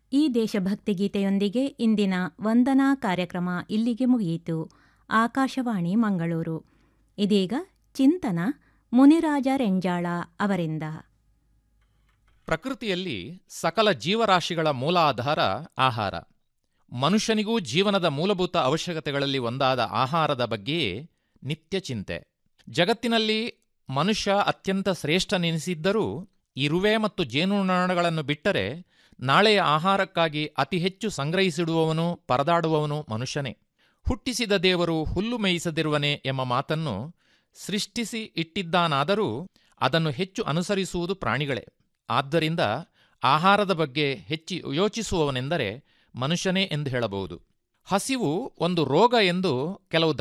ಈ ದೇಶಭಕ್ತಿ ಗೀತೆಯೊಂದಿಗೆ ಇಂದಿನ ವಂದನಾ ಕಾರ್ಯಕ್ರಮ ಇಲ್ಲಿಗೆ ಮುಗಿಯಿತು ಆಕಾಶವಾಣಿ ಮಂಗಳೂರು ಇದೀಗ ಚಿಂತನ ಮುನಿರಾಜ ರೆಂಜಾಳ ಅವರಿಂದ ಪ್ರಕೃತಿಯಲ್ಲಿ ಸಕಲ ಜೀವರಾಶಿಗಳ ಮೂಲಾಧಾರ ಆಹಾರ ಮನುಷ್ಯನಿಗೂ ಜೀವನದ ಮೂಲಭೂತ ಅವಶ್ಯಕತೆಗಳಲ್ಲಿ ಒಂದಾದ ಆಹಾರದ ಬಗ್ಗೆಯೇ ನಿತ್ಯ ಚಿಂತೆ ಜಗತ್ತಿನಲ್ಲಿ ಮನುಷ್ಯ ಅತ್ಯಂತ ಶ್ರೇಷ್ಠನೆನಿಸಿದ್ದರೂ ಇರುವೆ ಮತ್ತು ಜೇನುನೊಣಗಳನ್ನು ಬಿಟ್ಟರೆ ನಾಳೆಯ ಆಹಾರಕ್ಕಾಗಿ ಅತಿ ಹೆಚ್ಚು ಸಂಗ್ರಹಿಸಿಡುವವನು ಪರದಾಡುವವನು ಮನುಷ್ಯನೇ ಹುಟ್ಟಿಸಿದ ದೇವರು ಹುಲ್ಲು ಮೇಯಿಸದಿರುವನೆ ಎಂಬ ಮಾತನ್ನು ಸೃಷ್ಟಿಸಿ ಇಟ್ಟಿದ್ದಾನಾದರೂ ಅದನ್ನು ಹೆಚ್ಚು ಅನುಸರಿಸುವುದು ಪ್ರಾಣಿಗಳೇ ಆದ್ದರಿಂದ ಆಹಾರದ ಬಗ್ಗೆ ಹೆಚ್ಚು ಯೋಚಿಸುವವನೆಂದರೆ ಮನುಷ್ಯನೇ ಎಂದು ಹೇಳಬಹುದು ಹಸಿವು ಒಂದು ರೋಗ ಎಂದು ಕೆಲವು